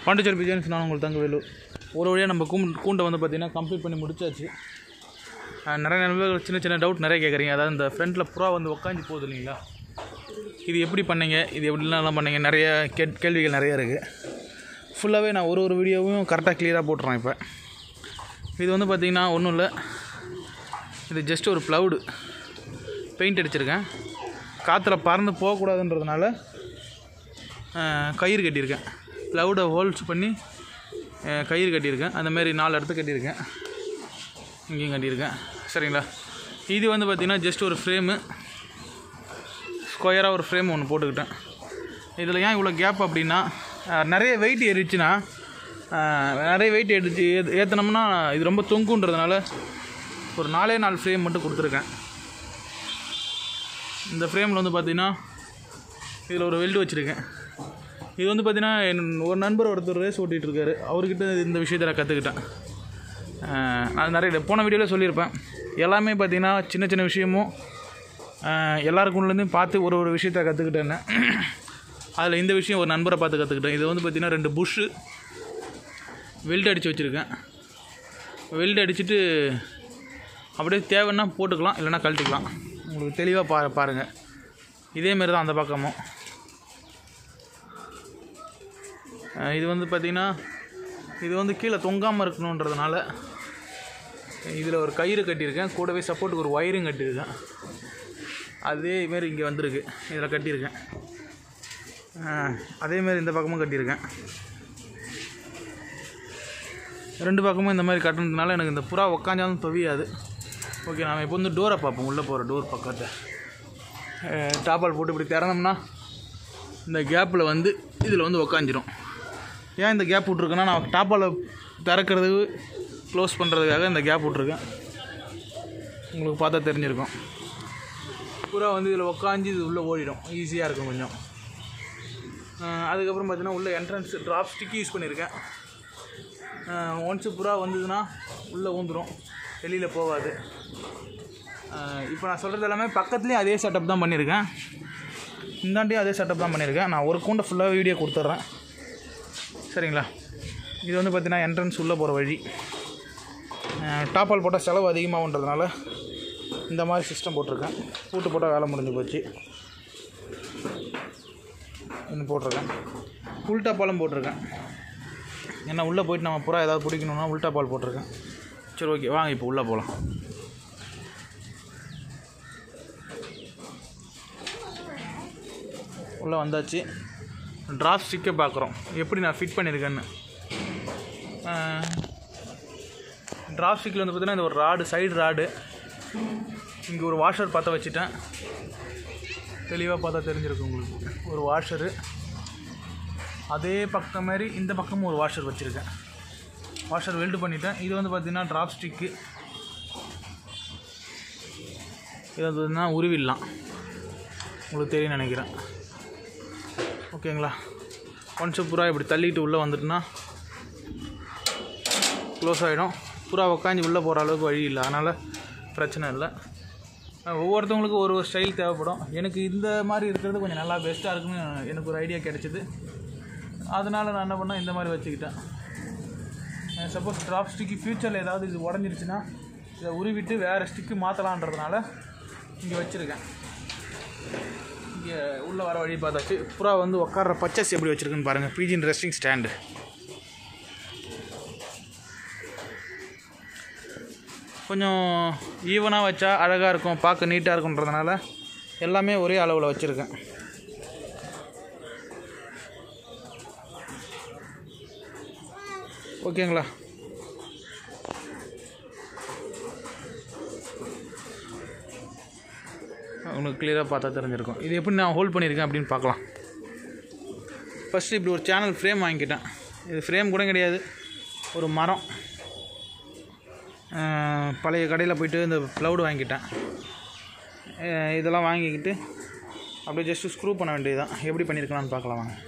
பாண்டிச்சேரி பிஜிஎன்ஸ் நான் உங்கள் தங்கவேலூர் ஒரு வழியாக நம்ம கூம் கூண்டை வந்து பார்த்திங்கன்னா கம்ப்ளீட் பண்ணி முடிச்சாச்சு அஹ் நிறைய நண்பர்கள் சின்ன சின்ன டவுட் நிறைய கேட்குறீங்க அதாவது இந்த ஃப்ரண்ட்டில் புறா வந்து உக்காஞ்சி போகுது இல்லைங்களா இது எப்படி பண்ணீங்க இது எப்படிலாம் பண்ணீங்க நிறைய கே கேள்விகள் நிறைய இருக்குது ஃபுல்லாகவே நான் ஒரு ஒரு வீடியோவும் கரெக்டாக க்ளியராக போட்டுறேன் இப்போ இது வந்து பார்த்திங்கன்னா ஒன்றும் இல்லை இது ஜஸ்ட் ஒரு ப்ளவுடு பெயிண்ட் அடிச்சிருக்கேன் காற்றுல பறந்து போகக்கூடாதுன்றதுனால அஹ், கயிறு கட்டியிருக்கேன் ப்ளவுடை ஹோல்ஸ் பண்ணி அஹ், கயிறு கட்டியிருக்கேன் அந்த மாதிரி நாலு இடத்து கட்டியிருக்கேன் இங்கேயும் கட்டியிருக்கேன் சரிங்களா இது வந்து பார்த்திங்கன்னா ஜஸ்ட் ஒரு ஃப்ரேமு ஸ்கொயராக ஒரு ஃப்ரேம் ஒன்று போட்டுக்கிட்டேன் இதில் ஏன் இவ்வளோ கேப் அப்படின்னா அஹ், நிறைய வெயிட் ஏறிச்சுன்னா அஹ், நிறைய வெயிட் எடுத்து ஏற்றினோம்னா இது ரொம்ப தொங்குன்றதுனால ஒரு நாலே நாலு ஃப்ரேம் மட்டும் கொடுத்துருக்கேன் இந்த ஃப்ரேமில் வந்து பார்த்திங்கன்னா இதில் ஒரு வெல்டு வச்சுருக்கேன் இது வந்து பார்த்திங்கன்னா என் ஒரு நண்பர் ஒருத்தர் ரேஸ் ஓட்டிகிட்டு இருக்காரு அவர்கிட்ட இந்த விஷயத்தை நான் கற்றுக்கிட்டேன் நான் நிறைய போன வீடியோவில் சொல்லியிருப்பேன் எல்லாமே பார்த்திங்கன்னா சின்ன சின்ன விஷயமும் ஆஹ், எல்லாருக்குள்ளேருந்தும் பார்த்து ஒரு ஒரு விஷயத்த கற்றுக்கிட்டேன்னு அதில் இந்த விஷயம் ஒரு நண்பரை பார்த்து கற்றுக்கிட்டேன் இது வந்து பார்த்திங்கன்னா ரெண்டு புஷ்ஷு வெல்ட் அடித்து வச்சுருக்கேன் வெல்ட் அடிச்சுட்டு அப்படியே தேவைன்னா போட்டுக்கலாம் இல்லைன்னா கழட்டிக்கலாம் உங்களுக்கு தெளிவாக பா பாருங்கள் இதேமாரி தான் அந்த பக்கமும் அஹ் இது வந்து பார்த்திங்கன்னா இது வந்து கீழே தொங்காமல் இருக்கணுன்றதுனால இதில் ஒரு கயிறு கட்டியிருக்கேன் கூடவே சப்போர்ட்டுக்கு ஒரு ஒயரும் கட்டியிருக்கேன் அதேமாரி இங்கே வந்திருக்கு இதில் கட்டியிருக்கேன் அஹ் அதேமாரி இந்த பக்கமும் கட்டியிருக்கேன் ரெண்டு பக்கமும் இந்த மாதிரி கட்டினதுனால எனக்கு இந்த புறா உக்காஞ்சாலும் தொவியாது ஓகே நாம் இப்போ வந்து டோரை பார்ப்போம் உள்ளே போகிற டோர் பக்கத்தை டாப்பால் போட்டு இப்படி திறந்தோம்னா இந்த கேப்பில் வந்து இதில் வந்து உக்காஞ்சிரும் ஏன் இந்த கேப் விட்ருக்கேன்னா நான் டாப்பால் திறக்கிறது க்ளோஸ் பண்ணுறதுக்காக இந்த கேப் விட்ருக்கேன் உங்களுக்கு பார்த்தா தெரிஞ்சிருக்கும் புறா வந்து இதில் உக்காஞ்சி இது உள்ளே ஓடிடும் ஈஸியாக இருக்கும் கொஞ்சம் அஹ் அதுக்கப்புறம் பார்த்தீங்கன்னா உள்ள என்ட்ரன்ஸ் ட்ராப் ஸ்டிக் யூஸ் பண்ணியிருக்கேன் ஒன்ஸு புறா வந்ததுன்னா உள்ளே ஊந்துடும் வெளியில் போகாது இப்போ நான் சொல்கிறது எல்லாமே பக்கத்துலேயும் அதே செட்டப் தான் பண்ணியிருக்கேன் இந்தாண்டியும் அதே செட்டப் தான் பண்ணியிருக்கேன் நான் ஒரு கூண்டை ஃபுல்லாக வீடியோ கொடுத்துட்றேன் சரிங்களா இது வந்து பார்த்தீங்கன்னா என்ட்ரன்ஸ் உள்ளே போகிற வழி டாப்பால் போட்டால் செலவு அதிகமாகுன்றதுனால இந்த மாதிரி சிஸ்டம் போட்டிருக்கேன் பூட்டு போட்டால் வேலை முடிஞ்சு போச்சு இன்னும் போட்டிருக்கேன் உல்டா பாலம் போட்டிருக்கேன் ஏன்னா உள்ளே போயிட்டு நம்ம புறா ஏதாவது பிடிக்கணுன்னா உல்டா பால் போட்டிருக்கேன் சரி ஓகே வாங்க இப்போ உள்ளே போகலாம் உள்ளே வந்தாச்சு ட்ராப் ஸ்டிக்கை பார்க்குறோம் எப்படி நான் ஃபிட் பண்ணியிருக்கேன்னு ட்ராப் ஸ்டிக்கில் வந்து பார்த்தீங்கன்னா இந்த ஒரு ராடு சைடு ராடு இங்கே ஒரு வாஷர் பற்ற வச்சுட்டேன் தெளிவாக பார்த்தா தெரிஞ்சிருக்கும் உங்களுக்கு ஒரு வாஷரு அதே பக்கம் மாதிரி இந்த பக்கமும் ஒரு வாஷர் வச்சுருக்கேன் வாஷர் வெல்டு பண்ணிட்டேன் இது வந்து பார்த்திங்கன்னா ட்ராப் ஸ்டிக்கு இது வந்து பார்த்தீங்கன்னா உருவிடலாம் உங்களுக்கு தெரியும் நினைக்கிறேன் ஓகேங்களா ஒன்ஸு புறா இப்படி தள்ளிட்டு உள்ளே வந்துட்டுனா க்ளோஸ் ஆகிடும் புறா உக்காஞ்சி உள்ளே போகிற அளவுக்கு வழி இல்லை அதனால் பிரச்சனை இல்லை அஹ் ஒவ்வொருத்தவங்களுக்கும் ஒரு ஒரு ஸ்டைல் தேவைப்படும் எனக்கு இந்த மாதிரி இருக்கிறது கொஞ்சம் நல்லா பெஸ்ட்டாக இருக்குன்னு எனக்கு ஒரு ஐடியா கிடைச்சிது அதனால் நான் என்ன பண்ணேன் இந்த மாதிரி வச்சுக்கிட்டேன் சப்போஸ் ட்ராப் ஸ்டிக்கு ஃப்யூச்சரில் ஏதாவது இது உடஞ்சிருச்சுன்னா இதை உருவிட்டு வேறு ஸ்டிக்கு மாற்றலான்றதுனால இங்கே வச்சுருக்கேன் இங்கே உள்ளே வர வழி பார்த்தாச்சு புறா வந்து உட்கார்ற பச்சஸ் எப்படி வச்சுருக்குன்னு பாருங்கள் பிஜின் ரெஸ்டிங் ஸ்டாண்டு கொஞ்சம் ஈவனாக வச்சா அழகாக இருக்கும் பார்க்க நீட்டாக இருக்குன்றதுனால எல்லாமே ஒரே அளவில் வச்சுருக்கேன் ஓகேங்களா உங்களுக்கு கிளியராக பார்த்தா தெரிஞ்சிருக்கும் இது எப்படி நான் ஹோல்ட் பண்ணியிருக்கேன் அப்படின்னு பார்க்கலாம் ஃபஸ்ட்டு இப்படி ஒரு சேனல் ஃப்ரேம் வாங்கிக்கிட்டேன் இது ஃப்ரேம் கூட கிடையாது ஒரு மரம் அஹ் பழைய கடையில் போயிட்டு இந்த ப்ளவுடு வாங்கிக்கிட்டேன் அஹ் இதெல்லாம் வாங்கிக்கிட்டு அப்படியே ஜஸ்ட்டு ஸ்க்ரூ பண்ண வேண்டியதுதான் எப்படி பண்ணியிருக்கலாம்னு பார்க்கலாம் வாங்க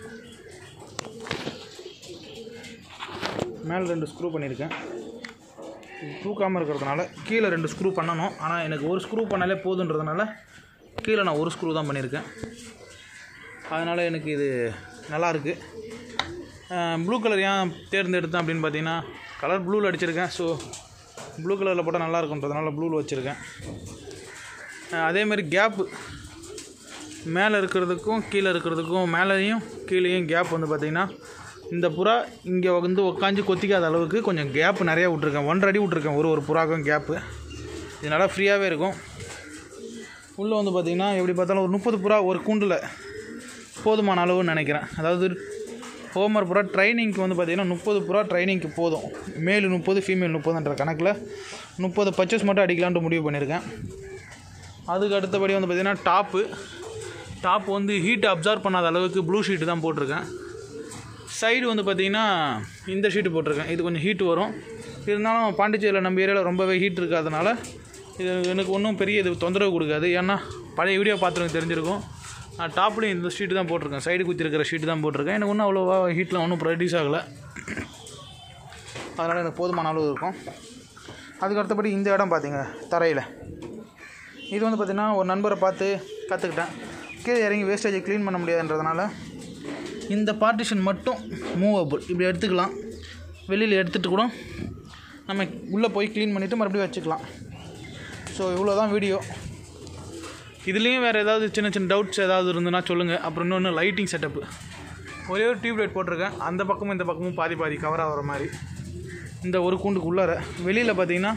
மேலே ரெண்டு ஸ்க்ரூ பண்ணியிருக்கேன் இது தூக்காமல் இருக்கிறதுனால கீழே ரெண்டு ஸ்க்ரூ பண்ணணும் ஆனால் எனக்கு ஒரு ஸ்க்ரூ பண்ணாலே போதுன்றதுனால கீழே நான் ஒரு ஸ்க்ரூ தான் பண்ணியிருக்கேன் அதனால் எனக்கு இது நல்லா இருக்கு ப்ளூ கலர் ஏன் தேர்ந்தெடுத்தேன் அப்படின்னு பார்த்தீங்கன்னா கலர் ப்ளூவில் அடிச்சிருக்கேன் ஸோ ப்ளூ கலரில் போட்டால் நல்லா இருக்குன்றதுனால ப்ளூவில் வச்சுருக்கேன் அதேமாதிரி கேப்பு மேலே இருக்கிறதுக்கும் கீழே இருக்கிறதுக்கும் மேலேயும் கீழேயும் கேப் வந்து பார்த்திங்கன்னா இந்த புறா இங்கே வந்து உக்காந்து கொத்திக்காத அளவுக்கு கொஞ்சம் கேப் நிறையா விட்ருக்கேன் ஒன்றரை அடி விட்ருக்கேன் ஒரு ஒரு புறாக்கும் கேப்பு இது நல்லா ஃப்ரீயாகவே இருக்கும் உள்ளே வந்து பார்த்திங்கன்னா எப்படி பார்த்தாலும் ஒரு முப்பது புறா ஒரு கூண்டில் போதுமான அளவுன்னு நினைக்கிறேன் அதாவது ஹோமர் புறா ட்ரைனிங்க்கு வந்து பார்த்திங்கன்னா முப்பது புறா ட்ரைனிங்க்கு போதும் மேல் முப்பது ஃபீமேல் முப்பதுன்ற கணக்கில் முப்பது பர்ச்சேஸ் மட்டும் அடிக்கலான்ட்டு முடிவு பண்ணியிருக்கேன் அதுக்கு அடுத்தபடி வந்து பார்த்திங்கன்னா டாப்பு டாப் வந்து ஹீட் அப்சார்ப் பண்ணாத அளவுக்கு ப்ளூ ஷீட்டு தான் போட்டிருக்கேன் சைடு வந்து பார்த்திங்கன்னா இந்த ஷீட்டு போட்டிருக்கேன் இது கொஞ்சம் ஹீட் வரும் இருந்தாலும் பாண்டிச்சேரியில் நம்ம ஏரியாவில் ரொம்பவே ஹீட் இருக்காதனால இது எனக்கு ஒன்றும் பெரிய இது தொந்தரவு கொடுக்காது ஏன்னா பழைய வீடியோ பார்த்துருங்க தெரிஞ்சிருக்கும் நான் டாப்லேயும் இந்த ஷீட்டு தான் போட்டிருக்கேன் சைடு குத்தி இருக்கிற ஷீட்டு தான் போட்டிருக்கேன் எனக்கு ஒன்றும் அவ்வளோவா ஹீட்டில் ஒன்றும் ப்ரொடியூஸ் ஆகலை அதனால் எனக்கு போதுமான அளவு இருக்கும் அதுக்கு அடுத்தபடி இந்த இடம் பார்த்தீங்க தரையில் இது வந்து பார்த்திங்கன்னா ஒரு நண்பரை பார்த்து கற்றுக்கிட்டேன் கீழே இறங்கி வேஸ்டேஜை க்ளீன் பண்ண முடியாதுன்றதுனால இந்த பார்ட்டிஷன் மட்டும் மூவபிள் இப்படி எடுத்துக்கலாம் வெளியில் எடுத்துகிட்டு கூட நம்ம உள்ளே போய் க்ளீன் பண்ணிவிட்டு மறுபடியும் வச்சுக்கலாம் ஸோ இவ்வளோ தான் வீடியோ இதுலேயும் வேறு ஏதாவது சின்ன சின்ன டவுட்ஸ் ஏதாவது இருந்ததுன்னா சொல்லுங்கள் அப்புறம் இன்னொன்று லைட்டிங் செட்டப்பு ஒரே ஒரு டியூப் லைட் போட்டிருக்கேன் அந்த பக்கமும் இந்த பக்கமும் பாதி பாதி கவர் ஆகிற மாதிரி இந்த ஒரு கூண்டுக்கு உள்ளார வெளியில் பார்த்தீங்கன்னா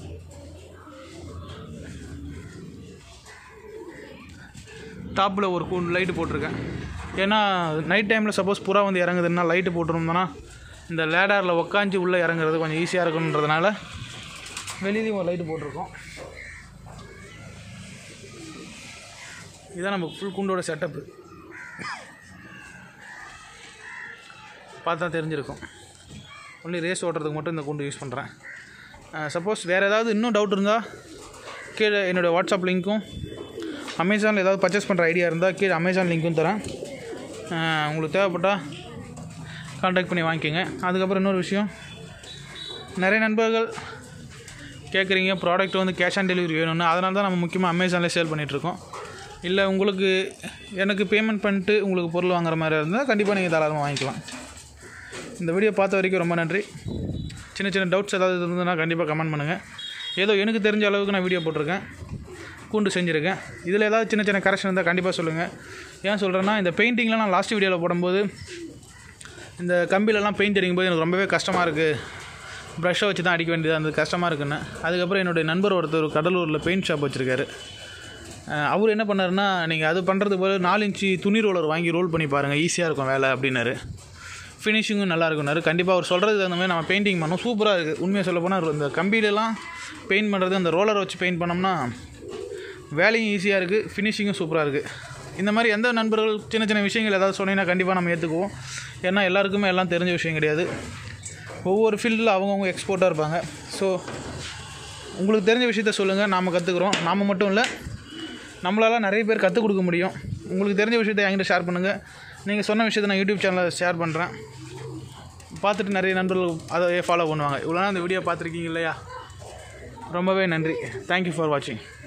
டாப்பில் ஒரு கூண்டு லைட்டு போட்டிருக்கேன் ஏன்னா நைட் டைமில் சப்போஸ் புறா வந்து இறங்குதுன்னா லைட்டு போட்டிருந்தோன்னா இந்த லேடாரில் உக்காஞ்சி உள்ளே இறங்குறது கொஞ்சம் ஈஸியாக இருக்குன்றதுனால வெளியிலையும் ஒரு லைட்டு போட்டிருக்கோம் இதான் நம்ம ஃபுல் கூண்டோட செட்டப்பு பார்த்தா தெரிஞ்சிருக்கும் ஒன்லி ரேஸ் ஓட்டுறதுக்கு மட்டும் இந்த கூண்டு யூஸ் பண்ணுறேன் சப்போஸ் வேறு ஏதாவது இன்னும் டவுட் இருந்தால் கீழே என்னோடய வாட்ஸ்அப் லிங்க்கும் அமேசானில் ஏதாவது பர்ச்சேஸ் பண்ணுற ஐடியா இருந்தால் கீழே அமேசான் லிங்க்கும் தரேன் அஹ் உங்களுக்கு தேவைப்பட்டால் காண்டாக்ட் பண்ணி வாங்கிக்கோங்க அதுக்கப்புறம் இன்னொரு விஷயம் நிறைய நண்பர்கள் கேட்குறீங்க ப்ராடக்ட் வந்து கேஷ் ஆன் டெலிவரி வேணும்னு அதனால தான் நம்ம முக்கியமாக அமேசானில் சேல் பண்ணிகிட்ருக்கோம் இல்லை உங்களுக்கு எனக்கு பேமெண்ட் பண்ணிட்டு உங்களுக்கு பொருள் வாங்குற மாதிரி இருந்தால் கண்டிப்பாக நீங்கள் தாராளமாக வாங்கிக்கலாம் இந்த வீடியோ பார்த்த வரைக்கும் ரொம்ப நன்றி சின்ன சின்ன டவுட்ஸ் ஏதாவது இருந்ததுன்னா கண்டிப்பாக கமெண்ட் பண்ணுங்கள் ஏதோ எனக்கு தெரிஞ்ச அளவுக்கு நான் வீடியோ போட்டிருக்கேன் கூண்டு செஞ்சுருக்கேன் இதில் ஏதாவது சின்ன சின்ன கரெக்ஷன் இருந்தால் கண்டிப்பாக சொல்லுங்கள் ஏன் சொல்கிறேன்னா இந்த பெயிண்டிங்லாம் நான் லாஸ்ட் வீடியோவில் போடும்போது இந்த கம்பிலெல்லாம் பெயிண்ட் அடிக்கும்போது எனக்கு ரொம்பவே கஷ்டமாக இருக்குது ப்ரஷ்ஷை வச்சு தான் அடிக்க வேண்டியதாக இருந்தது கஷ்டமாக இருக்குன்னு அதுக்கப்புறம் என்னுடைய நண்பர் ஒருத்தர் கடலூரில் பெயிண்ட் ஷாப் வச்சுருக்காரு அஹ் அவர் என்ன பண்ணாருன்னா நீங்கள் அது பண்ணுறதுக்கு பதில் நாலு இன்ச்சு துணி ரோலர் வாங்கி ரோல் பண்ணி பாருங்கள் ஈஸியாக இருக்கும் வேலை அப்படின்னாரு ஃபினிஷிங்கும் நல்லா இருக்கும்னாரு கண்டிப்பாக அவர் சொல்கிறது தகுந்த மாதிரி நம்ம பெயிண்டிங் பண்ணோம் சூப்பராக இருக்குது உண்மையாக சொல்ல போனால் இந்த கம்பியிலலாம் பெயிண்ட் பண்ணுறது அந்த ரோலரை வச்சு பெயிண்ட் பண்ணோம்னா வேலையும் ஈஸியாக இருக்குது ஃபினிஷிங்கும் சூப்பராக இருக்குது இந்த மாதிரி எந்த நண்பர்கள் சின்ன சின்ன விஷயங்கள் ஏதாவது சொன்னீங்கன்னா கண்டிப்பாக நம்ம ஏற்றுக்குவோம் ஏன்னா எல்லாருக்குமே எல்லாம் தெரிஞ்ச விஷயம் கிடையாது ஒவ்வொரு ஃபீல்டில் அவங்கவுங்க எக்ஸ்போர்ட்டாக இருப்பாங்க ஸோ உங்களுக்கு தெரிஞ்ச விஷயத்த சொல்லுங்கள் நாம் கற்றுக்குறோம் நாம் மட்டும் இல்லை நம்மளால் நிறைய பேர் கற்றுக் கொடுக்க முடியும் உங்களுக்கு தெரிஞ்ச விஷயத்தை என்கிட்ட ஷேர் பண்ணுங்கள் நீங்கள் சொன்ன விஷயத்தை நான் யூடியூப் சேனலில் ஷேர் பண்ணுறேன் பார்த்துட்டு நிறைய நண்பர்கள் அதை ஃபாலோ பண்ணுவாங்க இவ்வளோ நாள் அந்த வீடியோ பார்த்துருக்கீங்க இல்லையா ரொம்பவே நன்றி தேங்க்யூ ஃபார் வாட்சிங்